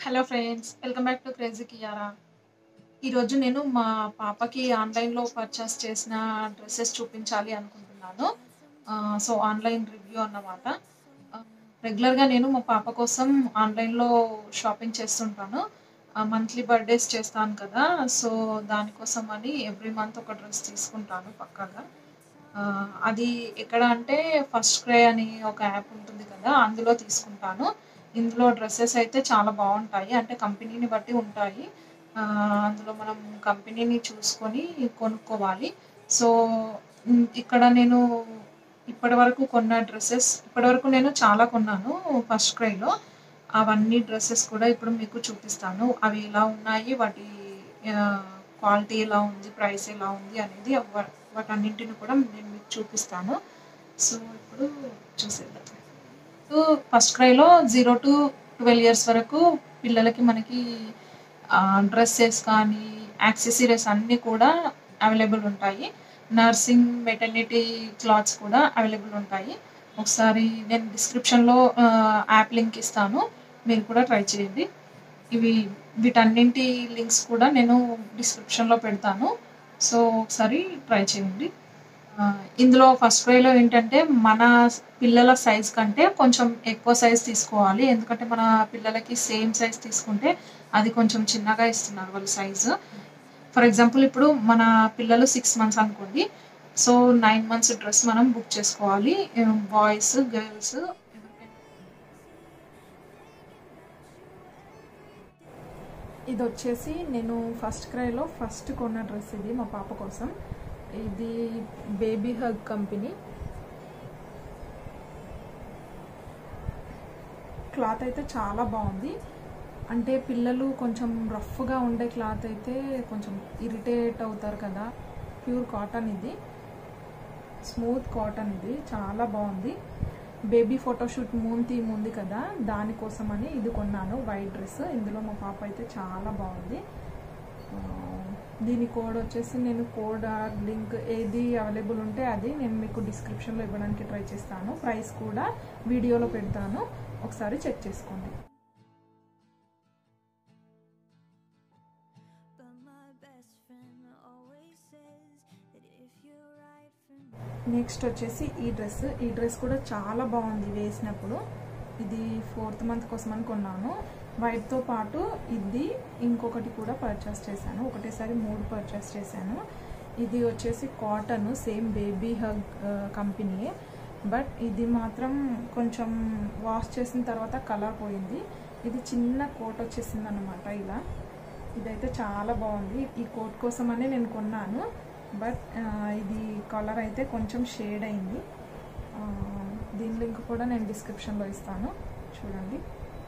Hello friends welcome back to crazy Kiara ఈరోజు నేను మా పాపకి ఆన్లైన్లో పర్చేస్ చేసిన డ్రెస్సెస్ చూపించాలి అనుకుంటున్నాను సో ఆన్లైన్ రివ్యూ అన్నమాట రెగ్యులర్గా నేను మా పాప కోసం ఆన్లైన్లో షాపింగ్ చేస్తుంటాను మంత్లీ బర్త్డేస్ చేస్తాను కదా సో దానికోసం అని ఎవ్రీ మంత్ ఒక డ్రెస్ తీసుకుంటాను పక్కాగా ఆ, అది ఎక్కడ అంటే ఫస్ట్ క్రై అని ఒక యాప్ ఉంటుంది కదా అందులో తీసుకుంటాను ఇందులో డ్రెస్సెస్ అయితే చాలా బాగుంటాయి అంటే కంపెనీని బట్టి ఉంటాయి ఆ, అందులో మనం కంపెనీని చూసుకొని కొనుక్కోవాలి సో ఉమ్, ఇక్కడ నేను ఇప్పటి వరకు కొన్న డ్రెస్సెస్ ఇప్పటి వరకు నేను చాలా కొన్నాను ఫస్ట్ క్రైలో అవన్నీ డ్రెస్సెస్ కూడా ఇప్పుడు మీకు చూపిస్తాను అవి ఎలా ఉన్నాయి వాటి క్వాలిటీ ఎలా ఉంది ప్రైస్ ఎలా ఉంది అనేది వా- వాటన్నింటిని కూడా నేను మీకు చూపిస్తాను సో ఇప్పుడు చూసేద్దాం సో ఫస్ట్ క్రైలో జీరో టు ట్వెల్వ్ ఇయర్స్ వరకు పిల్లలకి మనకి డ్రెస్సెస్ కానీ యాక్సెసరీస్ అన్నీ కూడా అవైలబుల్ ఉంటాయి నర్సింగ్ మెటర్నిటీ క్లాత్స్ కూడా అవైలబుల్ ఉంటాయి ఒకసారి నేను డిస్క్రిప్షన్లో యాప్ లింక్ ఇస్తాను మీరు కూడా ట్రై చేయండి ఇవి వీటన్నింటి లింక్స్ కూడా నేను డిస్క్రిప్షన్లో పెడతాను సో ఒకసారి ట్రై చేయండి ఆ, ఇందులో ఫస్ట్ క్రైలో ఏంటంటే మన పిల్లల సైజ్ కంటే కొంచెం ఎక్కువ సైజ్ తీసుకోవాలి ఎందుకంటే మన పిల్లలకి సేమ్ సైజ్ తీసుకుంటే అది కొంచెం చిన్నగా ఇస్తున్నారు వాళ్ళ సైజు ఫర్ ఎగ్జాంపుల్ ఇప్పుడు మన పిల్లలు సిక్స్ మంత్స్ అనుకోండి సో నైన్ మంత్స్ డ్రెస్ మనం బుక్ చేసుకోవాలి బాయ్స్ గర్ల్స్ ఇది వచ్చేసి నేను ఫస్ట్ క్రైలో ఫస్ట్ కొన్న డ్రెస్ ఇది మా పాప కోసం ఇది బేబీ హగ్ కంపెనీ క్లాత్ అయితే చాలా బాగుంది అంటే పిల్లలు కొంచెం రఫ్గా ఉండే క్లాత్ అయితే కొంచెం ఇరిటేట్ అవుతారు కదా ప్యూర్ కాటన్ ఇది స్మూత్ కాటన్ ఇది చాలా బాగుంది బేబీ ఫోటోషూట్ మూన్ థీమ్ ఉంది కదా దానికోసమని ఇది కొన్నాను వైట్ డ్రెస్ ఇందులో మా పాప అయితే చాలా బాగుంది ఆ, దీని కోడ్ వచ్చేసి నేను కోడ్ ఆర్ లింక్ ఏది అవైలబుల్ ఉంటే అది నేను మీకు డిస్క్రిప్షన్లో ఇవ్వడానికి ట్రై చేస్తాను ప్రైస్ కూడా వీడియోలో పెడతాను ఒకసారి చెక్ చేసుకోండి But my best friend always says that if you're right for me. Next వచ్చేసి ఈ డ్రెస్ ఈ డ్రెస్ కూడా చాలా బాగుంది వేసినప్పుడు ఇది ఫోర్త్ మంత్ కోసం అని కొన్నాను వైట్తో పాటు ఇది ఇంకొకటి కూడా పర్చేస్ చేశాను ఒకటేసారి మూడు పర్చేస్ చేశాను ఇది వచ్చేసి cotton same baby hug company but ఇది మాత్రం కొంచెం వాష్ చేసిన తర్వాత కలర్ పోయింది ఇది చిన్న కోట్ వచ్చేసింది అనమాట ఇలా ఇదైతే చాలా బాగుంది ఈ కోట్ కోసమనే నేను కొన్నాను బట్ ఆ, ఇది కలర్ అయితే కొంచెం షేడ్ అయింది ఆ, దీని లింక్ కూడా నేను డిస్క్రిప్షన్లో ఇస్తాను చూడండి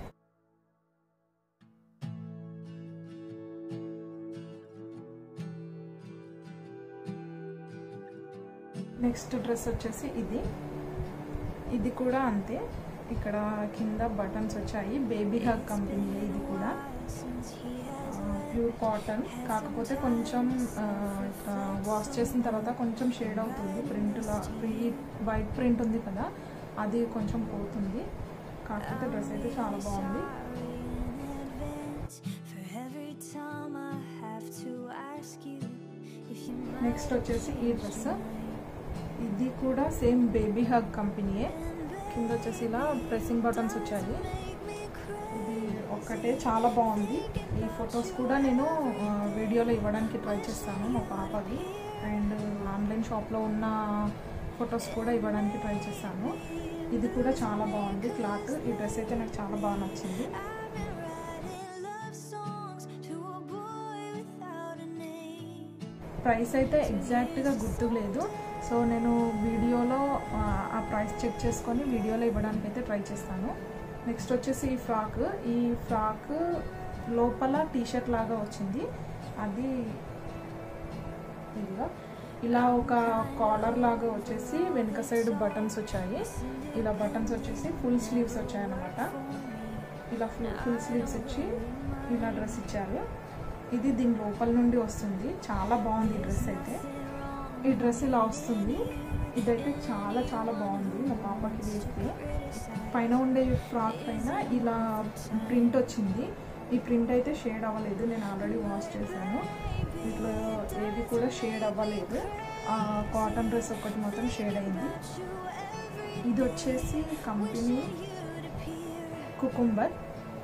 నెక్స్ట్ డ్రెస్ వచ్చేసి ఇది ఇది కూడా అంతే ఇక్కడ కింద బటన్స్ వచ్చాయి బేబీ హగ్ కంపెనీ ఇది కూడా Since he has pure cotton కాకపోతే కొంచెం వాష్ చేసిన తర్వాత కొంచెం షేడ్ అవుతుంది ప్రింట్లో ప్రీ వైట్ ప్రింట్ ఉంది కదా అది కొంచెం పోతుంది కాకపోతే డ్రెస్ అయితే చాలా బాగుంది sorry in advance for every time I have to ask you if you might next వచ్చేసి ఈ డ్రెస్ ఇది కూడా సేమ్ బేబీ హగ్ కంపెనీయే కింద వచ్చేసి ఇలా ప్రెస్సింగ్ బటన్స్ వచ్చాయి ఇది ఒక్కటే చాలా బాగుంది ఈ ఫొటోస్ కూడా నేను ఆ, వీడియోలో ఇవ్వడానికి ట్రై చేస్తాను మా పాపది అండ్ ఆన్లైన్ షాప్లో ఉన్న ఫొటోస్ కూడా ఇవ్వడానికి ట్రై చేస్తాను ఇది కూడా చాలా బాగుంది క్లాత్ ఈ డ్రెస్ అయితే నాకు చాలా బాగా నచ్చింది writing love songs to a boy without a name. Price అయితే ఎగ్జాక్ట్గా గుర్తు లేదు సో నేను వీడియోలో ఆ, ఆ ప్రైస్ చెక్ చేసుకొని వీడియోలో ఇవ్వడానికి అయితే ట్రై చేస్తాను నెక్స్ట్ వచ్చేసి ఈ ఫ్రాక్ ఈ ఫ్రాక్ లోపల టీషర్ట్ లాగా వచ్చింది అది ఇదిగో ఇలా ఒక కాలర్ లాగా వచ్చేసి వెనుక సైడ్ బటన్స్ వచ్చాయి ఇలా బటన్స్ వచ్చేసి ఫుల్ స్లీవ్స్ వచ్చాయన్నమాట ఇలా ఫుల్ ఫుల్ స్లీవ్స్ ఇచ్చి ఇలా డ్రెస్ ఇచ్చారు ఇది దీని లోపల నుండి వస్తుంది చాలా బాగుంది ఈ డ్రెస్ అయితే ఈ డ్రెస్ ఇలా వస్తుంది ఇదైతే చాలా చాలా బాగుంది మా పాపకి వేస్తే పైన ఉండే ఫ్రాక్ పైన ఇలా ప్రింట్ వచ్చింది ఈ ప్రింట్ అయితే షేడ్ అవ్వలేదు నేను ఆల్రెడీ వాష్ చేశాను ఇట్లా ఏది కూడా షేడ్ అవ్వలేదు కాటన్ డ్రెస్ ఒకటి మాత్రం షేడ్ అయింది ఇది వచ్చేసి కంపెనీ కుకుంబర్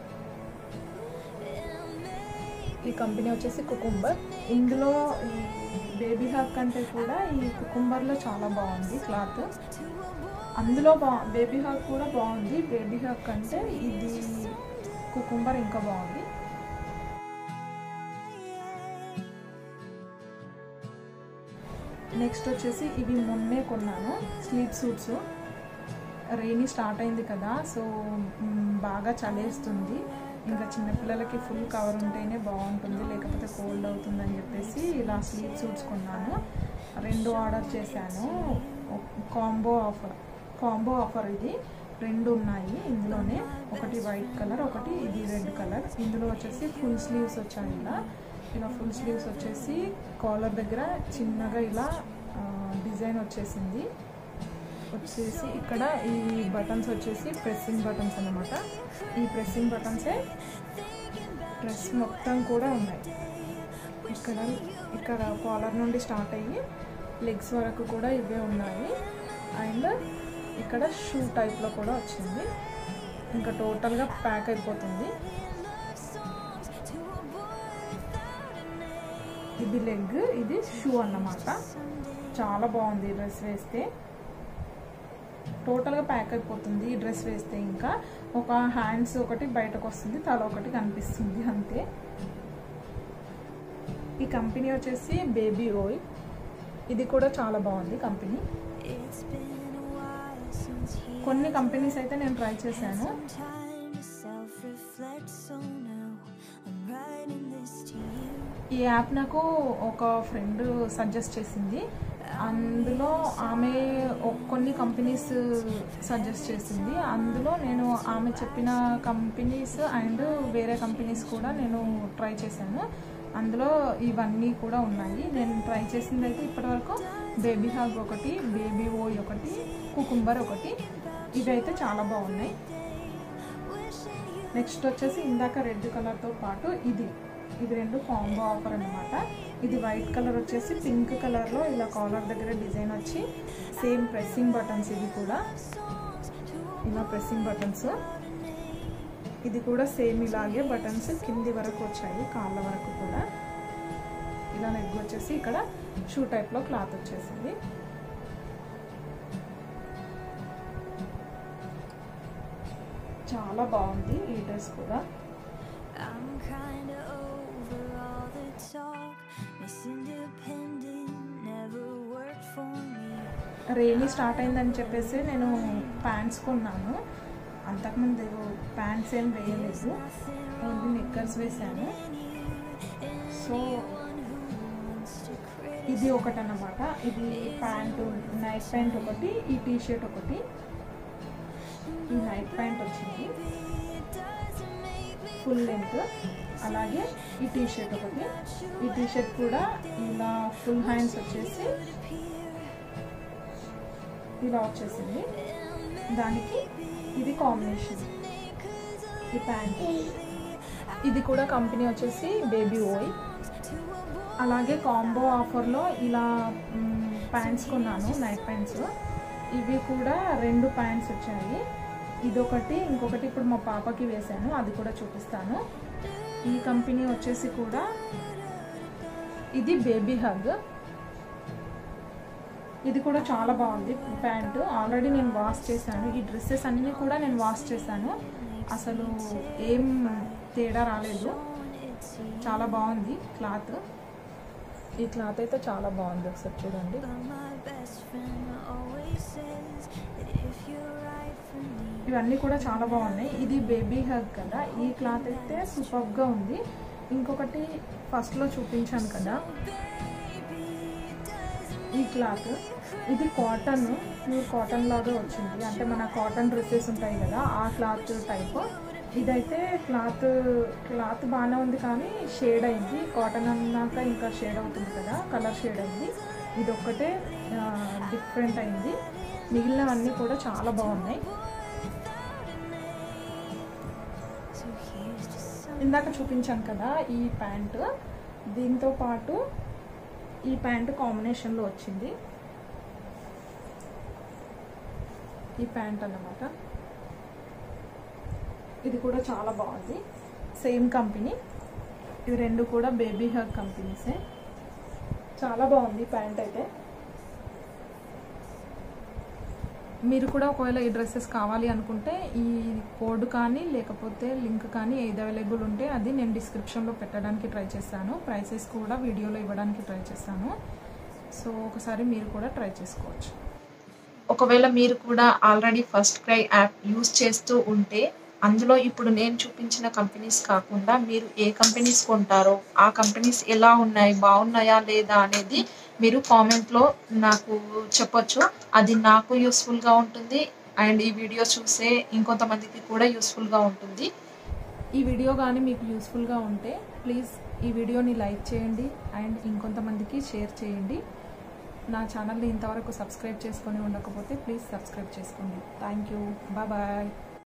ఈ కంపెనీ వచ్చేసి కుకుంబర్ ఇందులో ఈ బేబీ హాక్ కంటే కూడా ఈ కుకుంబర్లో చాలా బాగుంది క్లాత్ అందులో బా బేబీ హాక్ కూడా బాగుంది బేబీ హాక్ కంటే ఇది కుకుంబర్ ఇంకా బాగుంది నెక్స్ట్ వచ్చేసి ఇవి మొన్నే కొన్నాను స్లీప్ సూట్స్ రెయినీ స్టార్ట్ అయింది కదా సో మ్, బాగా చలేస్తుంది ఇంకా చిన్నపిల్లలకి ఫుల్ కవర్ ఉంటేనే బాగుంటుంది లేకపోతే కోల్డ్ అవుతుందని చెప్పేసి ఇలా స్లీప్ సూట్స్ కొన్నాను రెండు ఆర్డర్ చేశాను కాంబో ఆఫర్ కాంబో ఆఫర్ ఇది రెండు ఉన్నాయి ఇందులోనే ఒకటి వైట్ కలర్ ఒకటి ఇది రెడ్ కలర్ ఇందులో వచ్చేసి ఫుల్ స్లీవ్స్ వచ్చాయి ఇలా ఇలా ఫుల్ స్లీవ్స్ వచ్చేసి కాలర్ దగ్గర చిన్నగా ఇలా డిజైన్ వచ్చేసింది వచ్చేసి ఇక్కడ ఈ బటన్స్ వచ్చేసి ప్రెస్సింగ్ బటన్స్ అన్నమాట ఈ ప్రెస్సింగ్ బటన్సే డ్రెస్ మొత్తం కూడా ఉన్నాయి ఇక్కడ ఇక్కడ కాలర్ నుండి స్టార్ట్ అయ్యి లెగ్స్ వరకు కూడా ఇవే ఉన్నాయి అండ్ ఇక్కడ షూ టైప్లో కూడా వచ్చింది ఇంకా టోటల్గా ప్యాక్ అయిపోతుంది ఇది లెగ్ ఇది షూ అన్నమాట చాలా బాగుంది ఈ డ్రెస్ వేస్తే టోటల్గా ప్యాక్ అయిపోతుంది ఈ డ్రెస్ వేస్తే ఇంకా ఒక హ్యాండ్స్ ఒకటి బయటకు వస్తుంది తల ఒకటి కనిపిస్తుంది అంతే ఈ కంపెనీ వచ్చేసి బేబీ ఓయ్ ఇది కూడా చాలా బాగుంది company It's been a while since he కొన్ని కంపెనీస్ అయితే నేను ట్రై చేశాను some time to self-reflect. So now I'm writing this to you. ఈ యాప్ నాకు ఒక ఫ్రెండ్ సజెస్ట్ చేసింది అందులో ఆమె ఒ- కొన్ని కంపెనీస్ సజెస్ట్ చేసింది అందులో నేను ఆమె చెప్పిన కంపెనీస్ అండ్ వేరే కంపెనీస్ కూడా నేను ట్రై చేశాను అందులో ఇవన్నీ కూడా ఉన్నాయి నేను ట్రై చేసింది అయితే ఇప్పటివరకు బేబీ హాగ్ ఒకటి బేబీ ఓయ్ ఒకటి కుకుంబర్ ఒకటి ఇవైతే చాలా బాగున్నాయి నెక్స్ట్ వచ్చేసి ఇందాక రెడ్ కలర్తో పాటు ఇది ఇది రెండు కాంబో ఆఫర్ అనమాట ఇది వైట్ కలర్ వచ్చేసి పింక్ కలర్లో ఇలా కాలర్ దగ్గర డిజైన్ వచ్చి సేమ్ ప్రెస్సింగ్ బటన్స్ ఇది కూడా ఇలా ప్రెస్సింగ్ బటన్స్ ఇది కూడా సేమ్ ఇలాగే బటన్స్ కింది వరకు వచ్చాయి కాళ్ళ వరకు కూడా ఇలా లెగ్ వచ్చేసి ఇక్కడ షూ టైప్లో క్లాత్ వచ్చేసింది చాలా బాగుంది ఈ డ్రెస్ కూడా I'm kinda over all the talk. Miss Independent never worked for me. Rainy start అయిందని చెప్పేసి నేను ప్యాంట్స్ కొన్నాను అంతకుముందు ప్యాంట్స్ ఏం వేయలేదు ఓన్లీ నిక్కర్స్ వేసాను సో ఇది ఒకటి అన్నమాట ఇది ప్యాంటు నైట్ ప్యాంట్ ఒకటి ఈ టీ షర్ట్ ఒకటి ఈ నైట్ ప్యాంట్ వచ్చింది ఫుల్ లెంత్ అలాగే ఈ టీ షర్ట్ ఒకటి ఈ టీ షర్ట్ కూడా ఇలా ఫుల్ హ్యాండ్స్ వచ్చేసి ఇలా వచ్చేసింది దానికి ఇది కాంబినేషన్ ఈ ప్యాంట్ ఇది కూడా కంపెనీ వచ్చేసి బేబీ ఓయ్ అలాగే కాంబో ఆఫర్లో ఇలా ప్యాంట్స్ కొన్నాను నైట్ ప్యాంట్స్ ఇవి కూడా రెండు ప్యాంట్స్ వచ్చాయి ఇదొకటి ఇంకొకటి ఇప్పుడు మా పాపకి వేశాను అది కూడా చూపిస్తాను ఈ కంపెనీ వచ్చేసి కూడా ఇది బేబీ హగ్ ఇది కూడా చాలా బాగుంది ప్యాంట్ ఆల్రెడీ నేను వాష్ చేశాను ఈ డ్రెస్సెస్ అన్నీ కూడా నేను వాష్ చేశాను అసలు ఏం తేడా రాలేదు చాలా బాగుంది క్లాత్ ఈ క్లాత్ అయితే చాలా బాగుంది ఒకసారి చూడండి But my best friend always says that if you're right for me, ఇవన్నీ కూడా చాలా బాగున్నాయి ఇది బేబీ హగ్ కదా ఈ క్లాత్ అయితే సూపర్గా ఉంది ఇంకొకటి ఫస్ట్లో చూపించాను కదా ఈ క్లాత్ ఇది కాటన్ ప్యూర్ కాటన్ లాగా వచ్చింది అంటే మన కాటన్ డ్రెస్సెస్ ఉంటాయి కదా ఆ క్లాత్ టైప్ ఇదైతే క్లాత్ క్లాత్ బాగానే ఉంది కానీ షేడ్ అయింది కాటన్ అన్నాక ఇంకా షేడ్ అవుతుంది కదా కలర్ షేడ్ అయింది ఇది ఒక్కటే డిఫరెంట్ అయింది మిగిలినవన్నీ కూడా చాలా బాగున్నాయి so here's to some ఇందాక చూపించాను కదా ఈ ప్యాంట్ దీంతో పాటు ఈ ప్యాంట్ కాంబినేషన్లో వచ్చింది ఈ ప్యాంట్ అన్నమాట ఇది కూడా చాలా బాగుంది సేమ్ కంపెనీ ఇవి రెండు కూడా బేబీ హెయిర్ కంపెనీసే చాలా బాగుంది ప్యాంట్ అయితే మీరు కూడా ఒకవేళ ఈ డ్రెస్సెస్ కావాలి అనుకుంటే ఈ కోడ్ కానీ లేకపోతే లింక్ కానీ ఏది అవైలబుల్ ఉంటే అది నేను డిస్క్రిప్షన్లో పెట్టడానికి ట్రై చేస్తాను ప్రైసెస్ కూడా వీడియోలో ఇవ్వడానికి ట్రై చేస్తాను సో ఒకసారి మీరు కూడా ట్రై చేసుకోవచ్చు ఒకవేళ మీరు కూడా already first cry app use చేస్తూ ఉంటే అందులో ఇప్పుడు నేను చూపించిన కంపెనీస్ కాకుండా మీరు ఏ కంపెనీస్ కొంటారో ఆ కంపెనీస్ ఎలా ఉన్నాయి బాగున్నాయా లేదా అనేది మీరు కామెంట్లో నాకు చెప్పొచ్చు అది నాకు యూస్ఫుల్గా ఉంటుంది అండ్ ఈ వీడియో చూసే ఇంకొంతమందికి కూడా యూస్ఫుల్గా ఉంటుంది ఈ వీడియో కానీ మీకు యూస్ఫుల్గా ఉంటే ప్లీజ్ ఈ వీడియోని లైక్ చేయండి అండ్ ఇంకొంతమందికి షేర్ చేయండి నా ఛానల్ని ఇంతవరకు సబ్స్క్రైబ్ చేసుకొని ఉండకపోతే ప్లీజ్ సబ్స్క్రైబ్ చేసుకోండి థ్యాంక్ యూ బాయ్